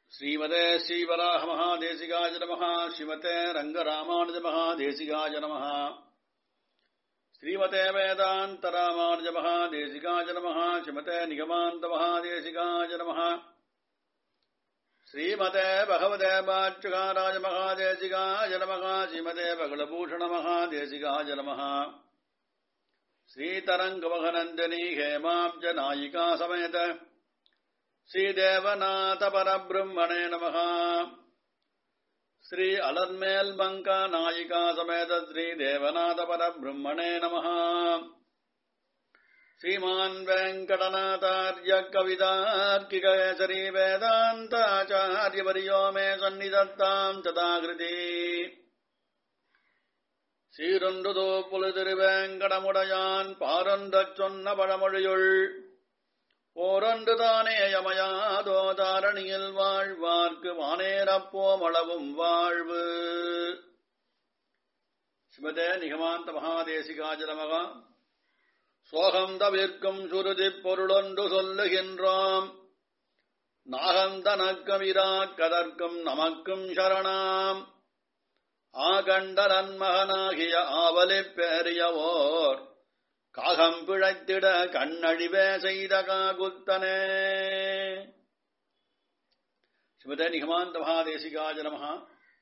ஸ்ரீமதே ஸ்ரீவராக மகாதேசிகாய நமः ஸ்ரீமதே ரங்கராமானுஜ மகாதேசிகாய நமः ஸ்ரீமதே வேதாந்தராமானுஜ மகாதேசிகாய நமः ஸ்ரீமதே நிகமாந்த மகாதேசிகாய நமः ஸ்ரீமதே பகவதே பாச்சுகாராய மகாதேசிகாய நமः ஸ்ரீமதே பகலபூஷண மகாதேசிகாய நமः श्रीतरङ्गमहनन्दनी हेमाब्ज नायिका समेत श्रीदेवनाथ परब्रह्मणे नमः श्री अलन्मेल्मङ्का नायिका समेत श्रीदेवनाथ परब्रह्मणे नमः श्रीमान् वेङ्कटनाथार्य कवितार्किककेसरी वेदान्ताचार्यवर्यो मे सन्निधत्ताम् तथाकृति சீரொன்றுதோ புலிதிருவேங்கடமுடையான் பாரந்தச் சொன்ன பழமொழியுள் ஓரொன்று தானே யமயாதோ தாரணியில் வாழ்வார்க்கு வானேரப்போம் அளவும் வாழ்வு ஸ்மிதே நிகமாந்த மகாதேசிகாஜலமகா சோகம் தவிர்க்கும் சுருதிப் பொருளொன்று சொல்லுகின்றோம் நாகந்தனக்கமிரா கதர்க்கும் நமக்கும் சரணாம் ஆகண்டரன் மகனாகிய ஆவலி பேரியவோர் காகம் பிழைத்திட கண்ணழிவே செய்த காகுத்தனே ஸ்மிருத நிகமாந்த மகாதேசிகாஜ நமஹா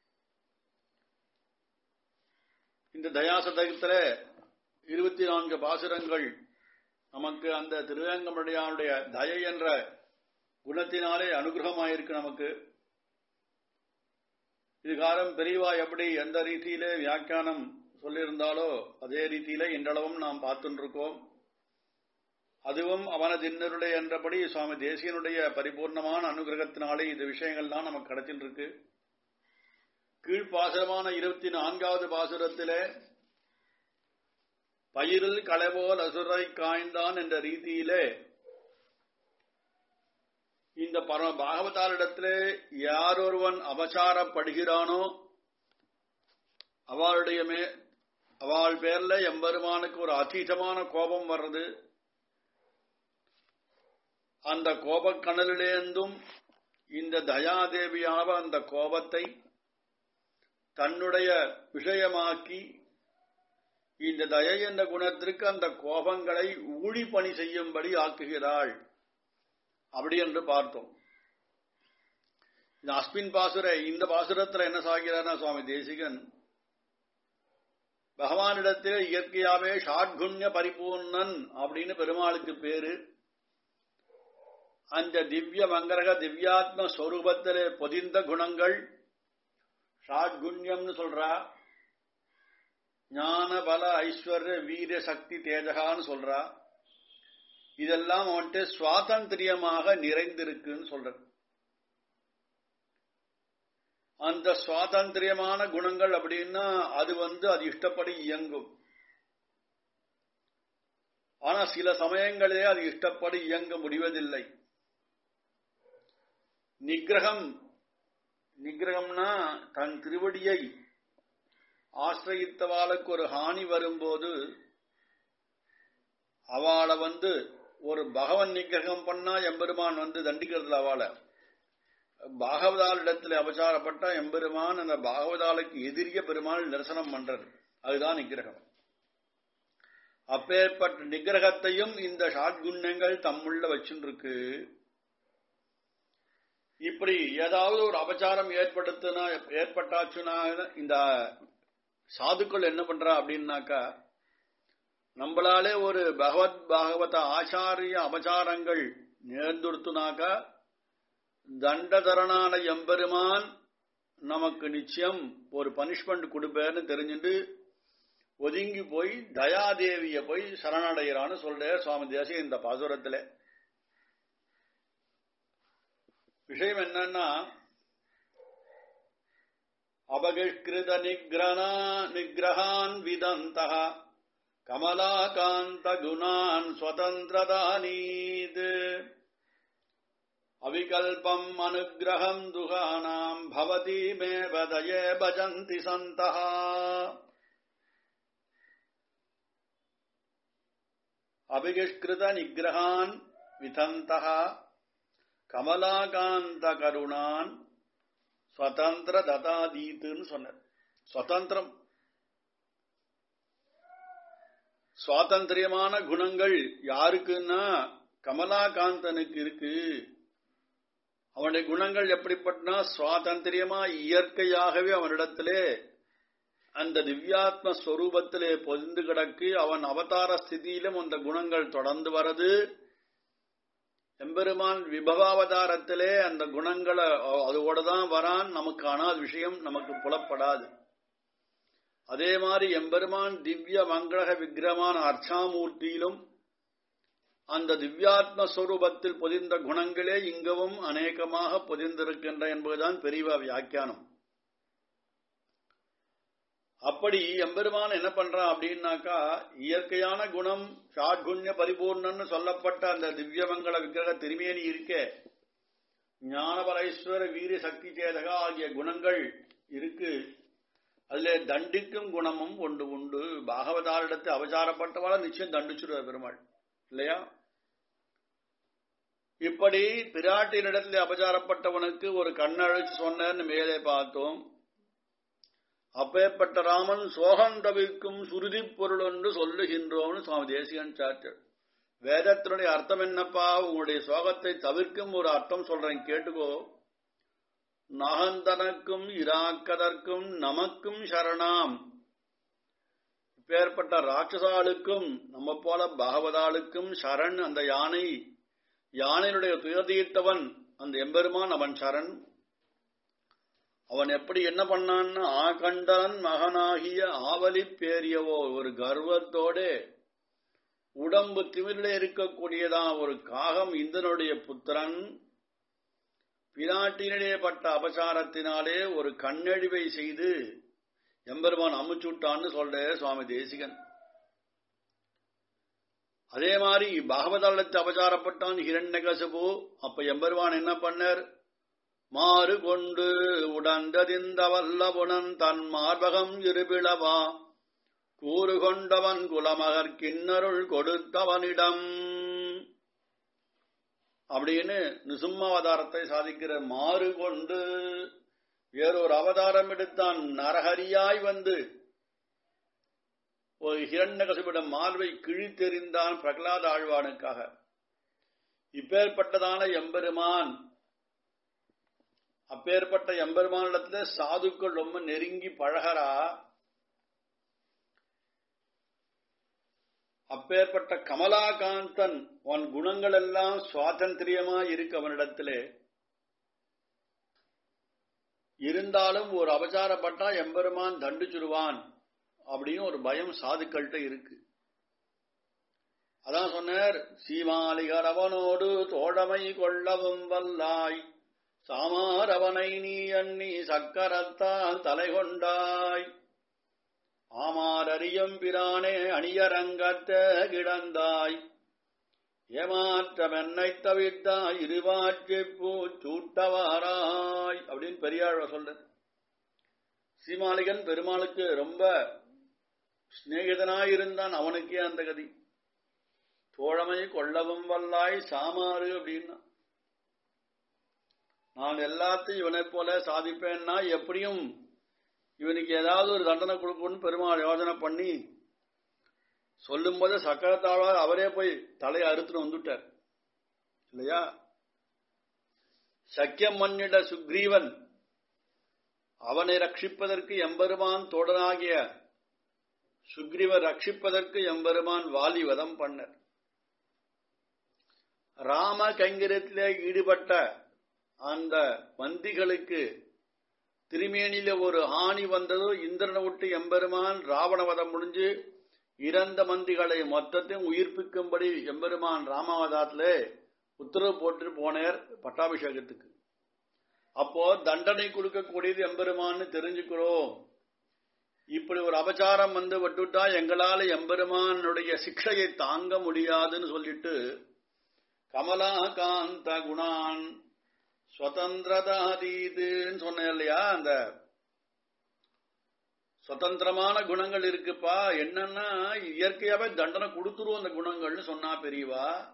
இந்த தயாசதகத்துல இருபத்தி நான்கு பாசுரங்கள் நமக்கு அந்த திருவேங்கமடையானுடைய தயை என்ற குணத்தினாலே அனுகிரகமாயிருக்கு நமக்கு இதுகாரம் பெரியவா எப்படி எந்த ரீதியிலே வியாக்கியானம் சொல்லியிருந்தாலோ அதே ரீதியில இன்றளவும் நாம் பார்த்துருக்கோம் அதுவும் அவனதின்னருடைய என்றபடி சுவாமி தேசியனுடைய பரிபூர்ணமான அனுகிரகத்தினாலே இந்த விஷயங்கள்லாம் நமக்கு கிடைச்சிட்டு இருக்கு கீழ்ப்பாசுரமான இருபத்தி நான்காவது பாசுரத்திலே பயிரில் களைபோல் அசுரை காய்ந்தான் என்ற ரீதியிலே இந்த பரம பாகவதாரிடத்திலே யாரொருவன் அபசாரப்படுகிறானோ அவளுடைய மே அவள் பேர்ல எம்பெருமானுக்கு ஒரு அதீதமான கோபம் வர்றது அந்த கோபக்கணலிலேந்தும் இந்த தயாதேவியாவ அந்த கோபத்தை தன்னுடைய விஷயமாக்கி இந்த தயை என்ற குணத்திற்கு அந்த கோபங்களை ஊழி பணி செய்யும்படி ஆக்குகிறாள் அப்படி என்று பார்த்தோம் இந்த அஸ்மின் பாசுர இந்த பாசுரத்துல என்ன சாகிறார்னா சுவாமி தேசிகன் பகவானிடத்தில் இயற்கையாவே ஷாட்குண்ய பரிபூர்ணன் அப்படின்னு பெருமாளுக்கு பேரு அந்த திவ்ய மங்கரக திவ்யாத்ம ஸ்வரூபத்திலே பொதிந்த குணங்கள் ஷாட்குண்யம்னு சொல்றா ஞான பல ஐஸ்வர்ய வீர சக்தி தேஜகான்னு சொல்றா இதெல்லாம் அவன்கிட்ட சுவாதந்திரியமாக நிறைந்திருக்குன்னு சொல்ற அந்த சுவாதந்திரியமான குணங்கள் அப்படின்னா அது வந்து அது இஷ்டப்படி இயங்கும் ஆனா சில சமயங்களிலே அது இஷ்டப்படி இயங்க முடிவதில்லை நிகிரகம் நிகிரகம்னா தன் திருவடியை ஆசிரயித்தவாளுக்கு ஒரு ஹானி வரும்போது அவளை வந்து ஒரு பகவன் நிகிரகம் பண்ணா எம்பெருமான் வந்து தண்டிக்கிறதுல அவளை பாகவதாளிடத்தில் அபச்சாரப்பட்ட எம்பெருமான் அந்த பாகவதாளுக்கு எதிரிய பெருமாள் தரிசனம் பண்றது அதுதான் நிகிரகம் அப்பேற்பட்ட நிகிரகத்தையும் இந்த ஷாட்குண்ணங்கள் தம்முள்ள வச்சுருக்கு இப்படி ஏதாவது ஒரு அபச்சாரம் ஏற்படுத்தினா ஏற்பட்டாச்சுன்னா இந்த சாதுக்கள் என்ன பண்றா அப்படின்னாக்கா நம்மளாலே ஒரு பகவத் பாகவத ஆச்சாரிய அபச்சாரங்கள் நேர்ந்துடுத்துனாக்கா தண்டதரனான எம்பெருமான் நமக்கு நிச்சயம் ஒரு பனிஷ்மெண்ட் கொடுப்பேன்னு தெரிஞ்சுட்டு ஒதுங்கி போய் தயாதேவிய போய் சரணடைகிறான்னு சொல்ற சுவாமி தேசி இந்த பாசுரத்துல விஷயம் என்னன்னா அபகிஷ்கிருத நிகிரனா நிகிரகான் விதந்தா கமலாகாந்த குணான் ஸ்வதந்திரதானீத் அவிகல்பம் அனுகிரகம் துகானாம் பவதி மே வதயே பஜந்தி சந்தா அபிகிஷ்கிருத நிகிரகான் விதந்தா கமலாகாந்த கருணான் ஸ்வதந்திர ததாதீத்துன்னு சொன்னார் சுதந்திரம் சுவாதந்திரியமான குணங்கள் யாருக்குன்னா கமலாகாந்தனுக்கு இருக்கு அவனுடைய குணங்கள் எப்படிப்பட்டனா சுவாதந்திரியமா இயற்கையாகவே அவனிடத்திலே அந்த திவ்யாத்ம ஸ்வரூபத்திலே பொதிந்து கிடக்கு அவன் அவதார ஸ்திதியிலும் அந்த குணங்கள் தொடர்ந்து வரது எம்பெருமான் விபவாவதாரத்திலே அந்த குணங்களை அதோட தான் வரான் நமக்கு ஆனால் விஷயம் நமக்கு புலப்படாது அதே மாதிரி எம்பெருமான் திவ்ய மங்களக விக்கிரமான அர்ச்சாமூர்த்தியிலும் அந்த திவ்யாத்ம ஸ்வரூபத்தில் பொதிந்த குணங்களே இங்கவும் அநேகமாக பொதிந்திருக்கின்ற என்பதுதான் பெரிய வியாக்கியானம் அப்படி எம்பெருமான் என்ன பண்றான் அப்படின்னாக்கா இயற்கையான குணம் ஷாட்குண்ய பரிபூர்ணன்னு சொல்லப்பட்ட அந்த திவ்யமங்கள விக்கிரக திருமேனி இருக்கே ஞானபரேஸ்வர வீரிய சக்தி சேதகா ஆகிய குணங்கள் இருக்கு அதுல தண்டிக்கும் குணமும் ஒன்று உண்டு பாகவதாரிடத்து அவசாரப்பட்டவாள நிச்சயம் தண்டிச்சுடுவார் பெருமாள் இல்லையா இப்படி பிராட்டினிடத்தில் அபச்சாரப்பட்டவனுக்கு ஒரு கண்ணழைச்சு சொன்னேன்னு மேலே பார்த்தோம் அப்பேற்பட்ட ராமன் சோகம் தவிர்க்கும் சுருதி பொருள் என்று சொல்லுகின்றோம்னு சுவாமி தேசிகன் சாட்டு வேதத்தினுடைய அர்த்தம் என்னப்பா உங்களுடைய சோகத்தை தவிர்க்கும் ஒரு அர்த்தம் சொல்றேன் கேட்டுக்கோ நகந்தனக்கும் இராக்கதற்கும் நமக்கும் சரணாம் இப்பேற்பட்ட ராட்சசாளுக்கும் நம்ம போல பாகவதாளுக்கும் சரண் அந்த யானை யானையினுடைய துயர்தீர்த்தவன் அந்த எம்பெருமான் அவன் சரண் அவன் எப்படி என்ன பண்ணான்னு ஆகண்டன் மகனாகிய ஆவலி பேரியவோ ஒரு கர்வத்தோட உடம்பு திமிரில இருக்கக்கூடியதான் ஒரு காகம் இந்தனுடைய புத்திரன் பிராட்டினிலே பட்ட அபசாரத்தினாலே ஒரு கண்ணழிவை செய்து எம்பெருமான் அமுச்சுட்டான்னு சொல்ற சுவாமி தேசிகன் அதே மாதிரி பாகவதாலத்து அபசாரப்பட்டான் ஹிரண்யகசபு அப்ப எம்பெருமான் என்ன பண்ணார் மாறு கொண்டு உடந்ததிந்த வல்லபுணன் தன் மார்பகம் இருபிளவா கூறு கொண்டவன் குலமகர் கிண்ணருள் கொடுத்தவனிடம் அப்படின்னு நிசும்ம அவதாரத்தை சாதிக்கிற மாறு கொண்டு வேறொரு அவதாரம் எடுத்தான் நரஹரியாய் வந்து ஒரு ஹிரண்யகசிபிடம் மார்பை கிழித்தெறிந்தான் பிரகலாத ஆழ்வானுக்காக இப்பேற்பட்டதான எம்பெருமான் அப்பேற்பட்ட எம்பெருமானிடத்துல சாதுக்கள் ரொம்ப நெருங்கி பழகரா அப்பேற்பட்ட கமலாகாந்தன் உன் குணங்கள் எல்லாம் சுவாதந்திரியமா இருக்கு அவனிடத்திலே இருந்தாலும் ஒரு அபச்சாரப்பட்டா எம்பெருமான் தண்டிச்சுடுவான் அப்படின்னு ஒரு பயம் சாதுக்கள்கிட்ட இருக்கு அதான் சொன்னார் சீமாலிகர் அவனோடு தோழமை கொள்ளவும் வல்லாய் சாமாரவனை நீ அண்ணி சக்கரத்தான் தலை கொண்டாய் ஆமாரறியும் பிரானே அணியரங்கத்த கிடந்தாய் ஏமாற்றமென்னை தவிர்த்தாய் இருவாட்சி பூ சூட்டவாராய் அப்படின்னு பெரியாழ்வ சொல்ற சீமாளிகன் பெருமாளுக்கு ரொம்ப சிநேகிதனாயிருந்தான் அவனுக்கே அந்த கதி தோழமை கொள்ளவும் வல்லாய் சாமாறு அப்படின்னா நான் எல்லாத்தையும் இவனை போல சாதிப்பேன்னா எப்படியும் இவனுக்கு ஏதாவது ஒரு தண்டனை கொடுக்கணும்னு பெருமாள் யோசனை பண்ணி சொல்லும் போது சக்கரத்தாழ்வார் அவரே போய் தலையை அறுத்துன்னு வந்துட்டார் இல்லையா சக்கியம் மன்னிட சுக்ரீவன் அவனை ரட்சிப்பதற்கு எம்பெருமான் தோடனாகிய சுக்ரீவர் ரட்சிப்பதற்கு எம்பெருமான் வாலி வதம் பண்ணர் ராம கைங்கரியத்திலே ஈடுபட்ட அந்த மந்திகளுக்கு திருமேனியில ஒரு ஹானி வந்ததோ இந்திரனை விட்டு எம்பெருமான் ராவணவதம் முடிஞ்சு இறந்த மந்திகளை மொத்தத்தையும் உயிர்ப்பிக்கும்படி எம்பெருமான் ராமாவதாத்திலே உத்தரவு போட்டு போனார் பட்டாபிஷேகத்துக்கு அப்போ தண்டனை கொடுக்கக்கூடியது எம்பெருமான்னு தெரிஞ்சுக்கிறோம் இப்படி ஒரு அபச்சாரம் வந்து விட்டுட்டா எங்களால எம்பெருமானுடைய சிக்ஷையை தாங்க முடியாதுன்னு சொல்லிட்டு கமலாகாந்த குணான் சுதந்திரதாதீதுன்னு சொன்னேன் இல்லையா அந்த சுதந்திரமான குணங்கள் இருக்குப்பா என்னன்னா இயற்கையாவே தண்டனை கொடுத்துருவோம் அந்த குணங்கள்னு சொன்னா பெரியவா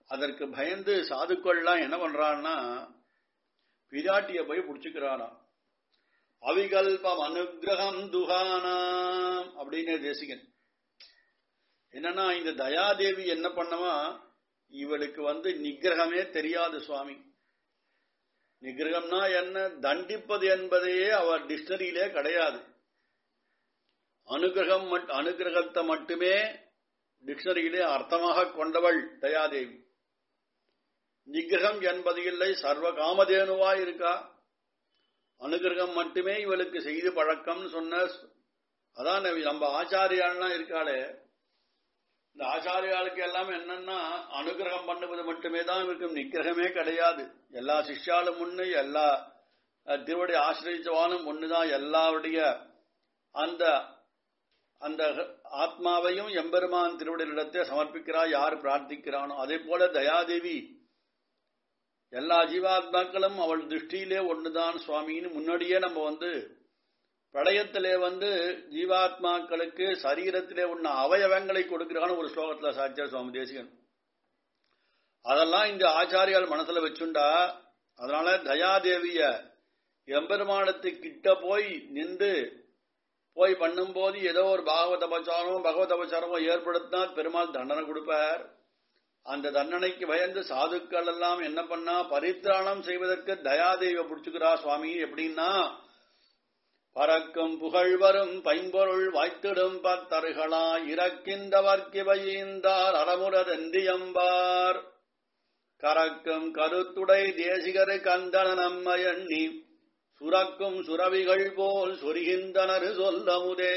அதற்கு பயந்து சாதுக்கள்லாம் என்ன பண்றான்னா பிராட்டிய போய் பிடிச்சுக்கிறானாம் அவிகல்பம் அனுகிரகம் துகானாம் அப்படின்னு தேசிகன் என்னன்னா இந்த தயாதேவி என்ன பண்ணவா இவளுக்கு வந்து நிகிரகமே தெரியாது சுவாமி நிகிரகம்னா என்ன தண்டிப்பது என்பதையே அவர் டிக்ஷனரியிலே கிடையாது அனுகிரகம் அனுகிரகத்தை மட்டுமே டிக்ஷனரியிலே அர்த்தமாக கொண்டவள் தயாதேவி நிகிரகம் என்பது இல்லை சர்வ காமதேனுவா இருக்கா அனுகிரகம் மட்டுமே இவளுக்கு செய்து பழக்கம் சொன்ன அதான் நம்ம ஆச்சாரியாள்லாம் இருக்காளே இந்த ஆச்சாரியாளுக்கு எல்லாம் என்னன்னா அனுகிரகம் பண்ணுவது மட்டுமே தான் இருக்கும் நிகிரகமே கிடையாது எல்லா சிஷ்யாலும் ஒண்ணு எல்லா திருவடி ஆசிரியச்சவாலும் ஒண்ணுதான் எல்லாருடைய அந்த அந்த ஆத்மாவையும் எம்பெருமான் திருவடியிடத்தை சமர்ப்பிக்கிறா யார் பிரார்த்திக்கிறானோ அதே போல தயாதேவி எல்லா ஜீவாத்மாக்களும் அவள் திருஷ்டியிலே ஒண்ணுதான் சுவாமின்னு முன்னாடியே நம்ம வந்து பிரளயத்திலே வந்து ஜீவாத்மாக்களுக்கு சரீரத்திலே உள்ள அவயவங்களை கொடுக்கிறான்னு ஒரு ஸ்லோகத்துல சாட்சியார் சுவாமி தேசிகன் அதெல்லாம் இந்த ஆச்சாரியால் மனசுல வச்சுண்டா அதனால தயாதேவிய எம்பெருமானத்து கிட்ட போய் நின்று போய் பண்ணும்போது ஏதோ ஒரு பாகவத பச்சாரமோ பகவத பச்சாரமோ ஏற்படுத்தினா பெருமாள் தண்டனை கொடுப்பார் அந்த தண்டனைக்கு பயந்து சாதுக்கள் எல்லாம் என்ன பண்ணா பரித்திராணம் செய்வதற்கு தயாதேவியை பிடிச்சுக்கிறா சுவாமி எப்படின்னா பறக்கும் புகழ் வரும் பைம்பொருள் வாய்த்திடும் பத்தருகளா இறக்கின்றவர்க்கிவையீந்தார் அறமுறதெந்தியம்பார் கறக்கும் கருத்துடை தேசிகரு கந்தன நம்மை எண்ணி சுரக்கும் சுரவிகள் போல் சொரிகின்றனர் சொல்லமுதே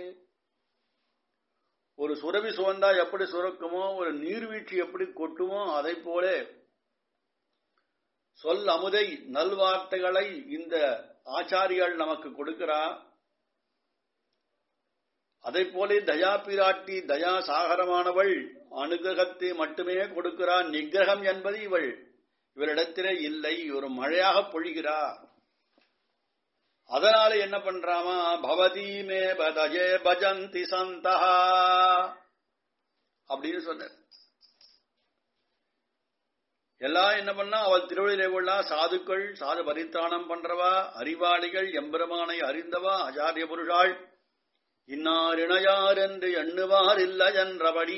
ஒரு சுரவி சுவந்தா எப்படி சுரக்குமோ ஒரு நீர்வீழ்ச்சி எப்படி கொட்டுமோ அதை போல சொல் அமுதை நல்வார்த்தைகளை இந்த ஆச்சாரியால் நமக்கு கொடுக்கிறா அதை போல தயா பிராட்டி தயா சாகரமானவள் அனுகிரகத்தை மட்டுமே கொடுக்கிறா நிகிரகம் என்பது இவள் இவரிடத்திலே இல்லை ஒரு மழையாக பொழிகிறா அதனால என்ன பண்றாமா பவதி மே பதஜே பஜந்தி சந்தா அப்படின்னு சொன்ன எல்லாம் என்ன பண்ணா அவள் திருவள்ளிலே உள்ள சாதுக்கள் சாது பரித்தானம் பண்றவா அறிவாளிகள் எம்பெருமானை அறிந்தவா ஆச்சாரிய புருஷாள் இன்னார் இணையார் என்று எண்ணுவார் இல்லை என்றபடி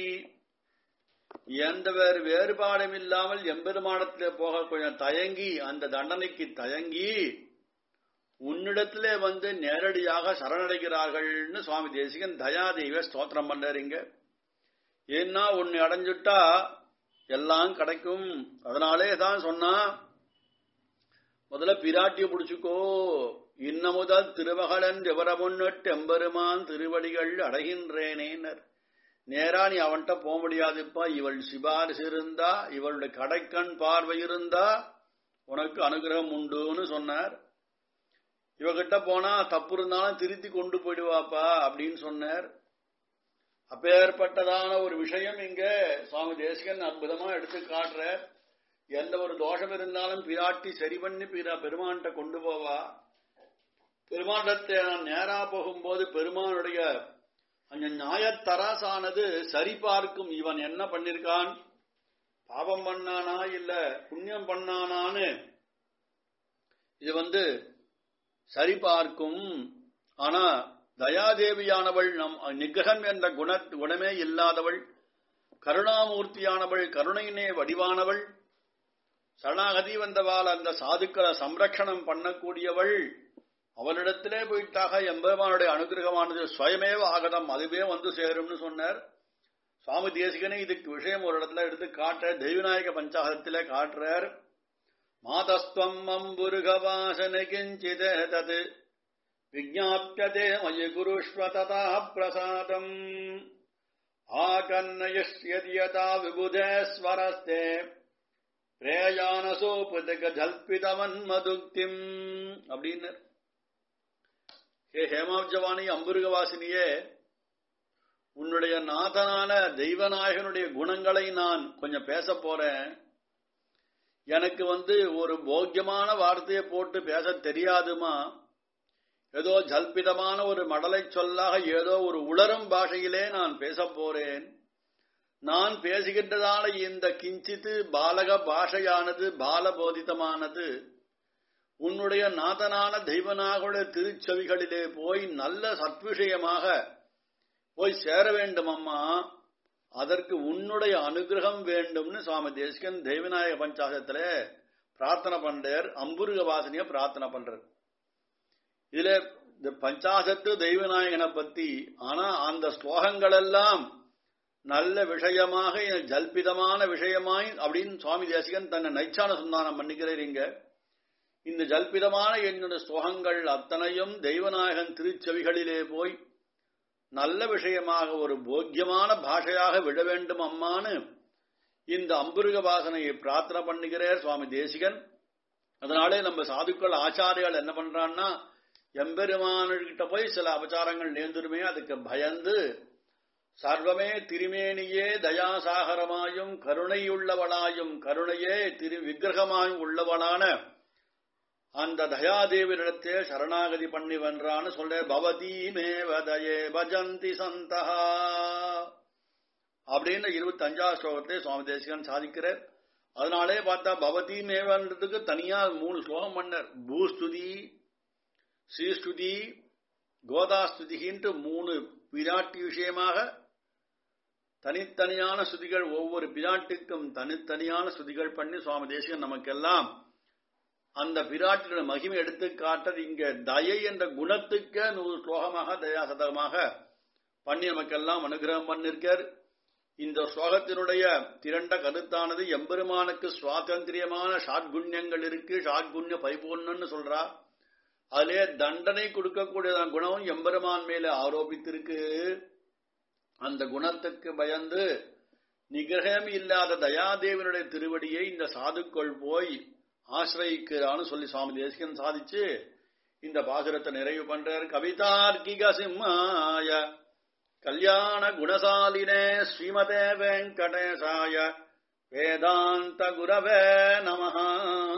எந்த வேறு வேறுபாடும் இல்லாமல் எம்பெருமானத்திலே போக கொஞ்சம் தயங்கி அந்த தண்டனைக்கு தயங்கி உன்னிடத்திலே வந்து நேரடியாக சரணடைகிறார்கள்னு சுவாமி தேசிகன் தயாதேவிய ஸ்தோத்திரம் பண்றீங்க ஏன்னா உன்னை அடைஞ்சுட்டா எல்லாம் கிடைக்கும் அதனாலே தான் சொன்னா முதல்ல பிராட்டிய பிடிச்சுக்கோ இன்ன முதல் திருமகளன் விவரமுன்னிட்டு எம்பெருமான் திருவடிகள் அடைகின்றேனேனர் நேரா நீ அவன்கிட்ட போக முடியாதுப்பா இவள் சிபாரிசு இருந்தா இவளுடைய கடைக்கண் பார்வை இருந்தா உனக்கு அனுகிரகம் உண்டுன்னு சொன்னார் இவகிட்ட போனா தப்பு இருந்தாலும் திருத்தி கொண்டு போயிடுவாப்பா அப்படின்னு சொன்னார் அப்பேற்பட்டதான ஒரு விஷயம் இங்க சுவாமி தேசிகன் அற்புதமா எடுத்து காட்டுற எந்த ஒரு தோஷம் இருந்தாலும் பிராட்டி சரி பண்ணி பிற பெருமான்கிட்ட கொண்டு போவா பெருமாண்டத்தை நான் நேரா போகும்போது பெருமானுடைய அந்த நியாயத்தராசானது சரி பார்க்கும் இவன் என்ன பண்ணிருக்கான் பாபம் பண்ணானா இல்ல புண்ணியம் பண்ணானான்னு இது வந்து சரி பார்க்கும் ஆனா தயாதேவியானவள் நம் நிகிரகம் என்ற குண குணமே இல்லாதவள் கருணாமூர்த்தியானவள் கருணையினே வடிவானவள் சரணாகதி வந்தவாள் அந்த சாதுக்களை சம்ரக்ஷணம் பண்ணக்கூடியவள் அவளிடத்திலே போயிட்டாக எம்பெருமானுடைய அனுகிரகமானது சுயமேவ ஆகதம் அதுவே வந்து சேரும்னு சொன்னார் சுவாமி தேசிகனே இதுக்கு விஷயம் ஒரு இடத்துல எடுத்து காட்டுற தெய்வநாயக பஞ்சாகத்திலே காட்டுறார் மாதஸ்துவம் அம்புருகவாசன கிஞ்சிதே தது விஜாபியதே மயி குருஷ்வ ததா பிரசாதம் ஆகன்னயஸ்யதியதா விபுதேஸ்வரஸ்தே பிரேயானசோபுதக ஜல்பிதவன் மதுக்திம் அப்படின்னு ஹே ஹேமாப்ஜவானி அம்புருகவாசினியே உன்னுடைய நாதனான தெய்வநாயகனுடைய குணங்களை நான் கொஞ்சம் பேச போறேன் எனக்கு வந்து ஒரு போக்கியமான வார்த்தையை போட்டு பேச தெரியாதுமா ஏதோ ஜல்பிதமான ஒரு மடலை சொல்லாக ஏதோ ஒரு உளரும் பாஷையிலே நான் பேச போறேன் நான் பேசுகின்றதான இந்த கிஞ்சித்து பாலக பாஷையானது பாலபோதிதமானது உன்னுடைய நாதனான தெய்வனாகுடைய திருச்செவிகளிலே போய் நல்ல சத்விஷயமாக போய் சேர வேண்டும் அம்மா அதற்கு உன்னுடைய அனுகிரகம் வேண்டும்னு சுவாமி தேசிகன் தெய்வநாயக பஞ்சாசத்துல பிரார்த்தனை பண்றார் அம்புருக வாசனைய பிரார்த்தனை பண்றார் இதுல இந்த பஞ்சாசத்து தெய்வநாயகனை பத்தி ஆனா அந்த ஸ்லோகங்கள் எல்லாம் நல்ல விஷயமாக ஜல்பிதமான விஷயமாய் அப்படின்னு சுவாமி தேசிகன் தன்னை நைச்சான சந்தானம் பண்ணிக்கிறார் இங்க இந்த ஜல்பிதமான என்னுடைய ஸ்லோகங்கள் அத்தனையும் தெய்வநாயகன் திருச்செவிகளிலே போய் நல்ல விஷயமாக ஒரு போக்கியமான பாஷையாக விட வேண்டும் அம்மான்னு இந்த அம்புருக வாசனையை பிரார்த்தனை பண்ணுகிறார் சுவாமி தேசிகன் அதனாலே நம்ம சாதுக்கள் ஆச்சாரியால் என்ன பண்றான்னா எம்பெருமான்கிட்ட போய் சில அபச்சாரங்கள் நேர்ந்துருமே அதுக்கு பயந்து சர்வமே திருமேனியே தயாசாகரமாயும் கருணையுள்ளவளாயும் கருணையே திரு விக்கிரகமாயும் உள்ளவளான அந்த தயாதேவியிடத்தே சரணாகதி பண்ணி வென்றான்னு சொல்ல பவதி மேவதயே பஜந்தி சந்தஹா அப்படின்னு இருபத்தி அஞ்சாவது ஸ்லோகத்தை சுவாமி தேசிகன் சாதிக்கிறார் அதனாலே பார்த்தா பவதி மேவன்றதுக்கு தனியா மூணு ஸ்லோகம் பண்ணார் பூஸ்துதி ஸ்ரீஸ்துதி கோதாஸ்துதிகின்ட்டு மூணு பிராட்டி விஷயமாக தனித்தனியான ஸ்துதிகள் ஒவ்வொரு பிராட்டுக்கும் தனித்தனியான ஸ்துதிகள் பண்ணி சுவாமி தேசிகன் நமக்கெல்லாம் அந்த பிராட்டியோட மகிமை எடுத்து காட்டது இங்க தயை என்ற குணத்துக்கே நூறு ஸ்லோகமாக தயாசதகமாக பண்ணி நமக்கெல்லாம் அனுகிரகம் பண்ணிருக்கார் இந்த ஸ்லோகத்தினுடைய திரண்ட கருத்தானது எம்பெருமானுக்கு சுவாதந்திரியமான ஷாட்குண்யங்கள் இருக்கு ஷாட்குண்ய பரிபூர்ணன்னு சொல்றா அதிலே தண்டனை கொடுக்கக்கூடிய குணம் எம்பெருமான் மேல ஆரோபித்திருக்கு அந்த குணத்துக்கு பயந்து நிகிரகம் இல்லாத தயாதேவனுடைய திருவடியை இந்த சாதுக்கள் போய் ஆசிரயிக்கிறான்னு சொல்லி சுவாமி தேசிகன் சாதிச்சு இந்த பாசுரத்தை நிறைவு பண்றார் கவிதார்க்கிக சிம்மாய கல்யாண குணசாலினே ஸ்ரீமதே வெங்கடேசாய வேதாந்த குரவே நமஹா